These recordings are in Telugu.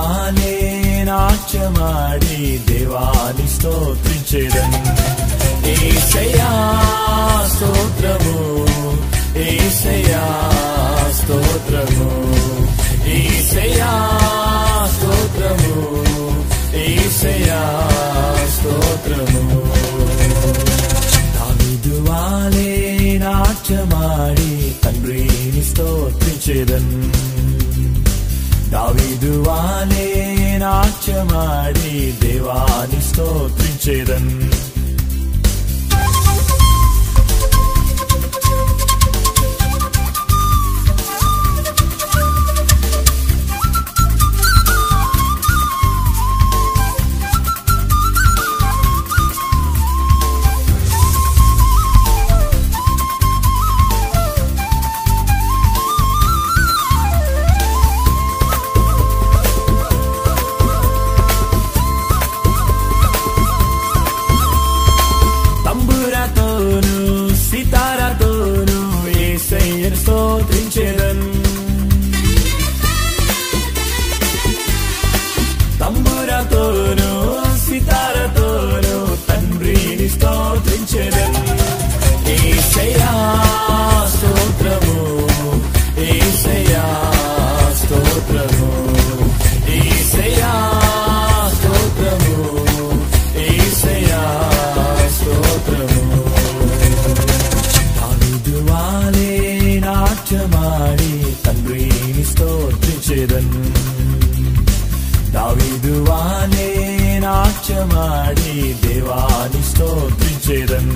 వాలే నాట్యమాడి దేవాని స్తోత్రించేదన్ ఏసయ్యా స్తోత్రము ఏసయ్యా స్తోత్రము ఏసయ్యా స్తోత్రము ఏసయ్యా స్తోత్రము దావీదు వాలే నాట్యమాడి తండ్రిని స్తోత్రించేదన్ దావీదు వాలే నాట్యమాడి దేవాని స్తోత్రించేదన్ తంబురతోను సితారతోను ఏసయ్యను స్తోత్రించేదన్ తంబురతోను సితారతోను తండ్రిని స్తోత్రించేదన్ ఏసయ్యా స్తోత్రము ఏసయ్యా స్తోత్రము ఏసయ్యా స్తోత్రము ఏసయ్యా స్తోత్రము దావీదు వాలే నాట్యమాడి తండ్రిని స్తోత్రించేదన్ దావీదు వాలే నాట్యమాడి దేవాని స్తోత్రించేదన్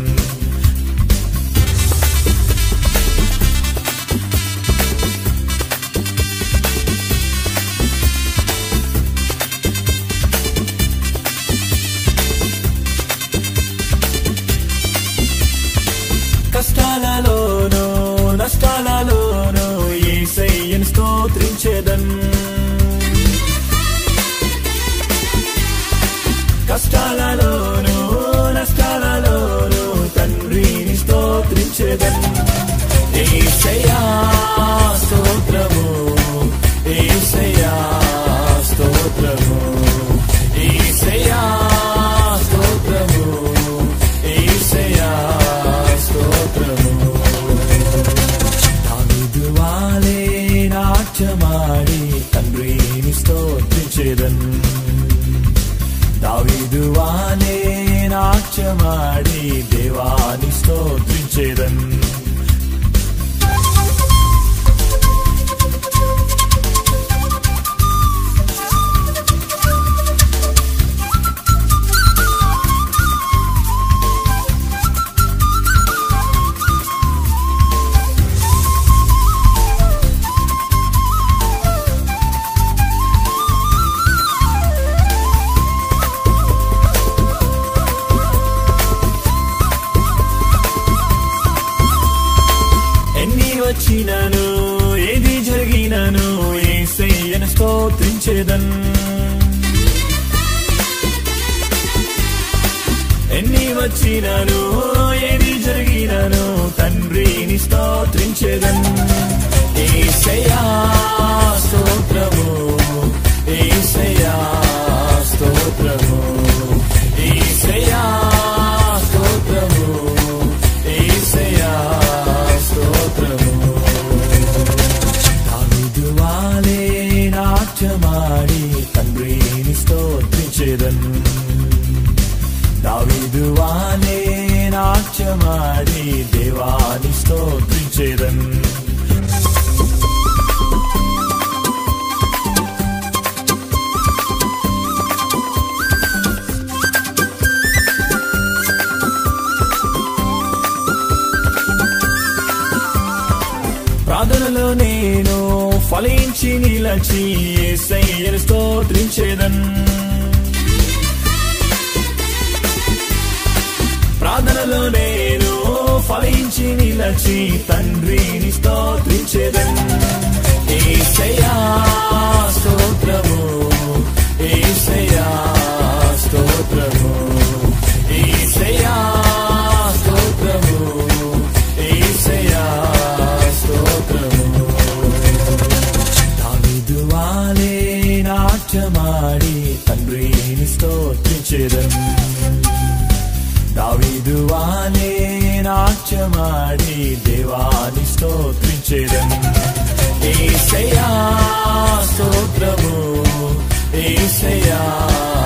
కష్టాలలోనూ నష్టాలలోనూ ఏసయ్యను స్తోత్రించేదన్ కష్టాలలోనూ నష్టాలలోనూ తండ్రిని స్తోత్రించేదన్ ఏసయ్యా స్తోత్రము ఏసయ్యా స్తోత్రము ఏసయ్యా స్తోత్రము ఏసయ్యా స్తోత్రము దావీదు వాలే నాట్యమాడి తండ్రిని స్తోత్రించేదన్ దావీదు వాలే నాట్యమాడి దేవాని స్తోత్రించేదన్ ఎన్ని వచ్చినను ఏది జరిగినను ఏసయ్యను స్తోత్రించేదన్ ఎన్ని వచ్చినను ఏది జరిగినను తండ్రిని స్తోత్రించేదన్ ఏసయ్యా స్తోత్రము ఏసయ్యా స్తోత్రము ఏసయ్యా స్తోత్రము ఏసయ్యా స్తోత్రము దావీదు వాలే నాట్యమాడి తండ్రిని స్తోత్రించేదన్ దావీదు వాలే నాట్యమాడి దేవాని స్తోత్రించేదన్ ప్రార్థనలో నేను ఫలించి నిలచి ఏసయ్యను స్తోత్రించేదన్ ప్రార్థనలో నేను ఫలించి నిలచి తండ్రిని స్తోత్రించేదన్ ఏసయ్యా స్తోత్రము ఏసయ్యా స్తోత్రము ఏసయ్యా స్తోత్రము ఏసయ్యా స్తోత్రము దావీదు వాలే నాట్యమా పాడి తండ్రిని స్తోత్రించేదన్ దావీదు వాలే నాట్యమాడి దేవాని స్తోత్రించేదన్ ఏసయ్యా స్తోత్రము ఏసయ్యా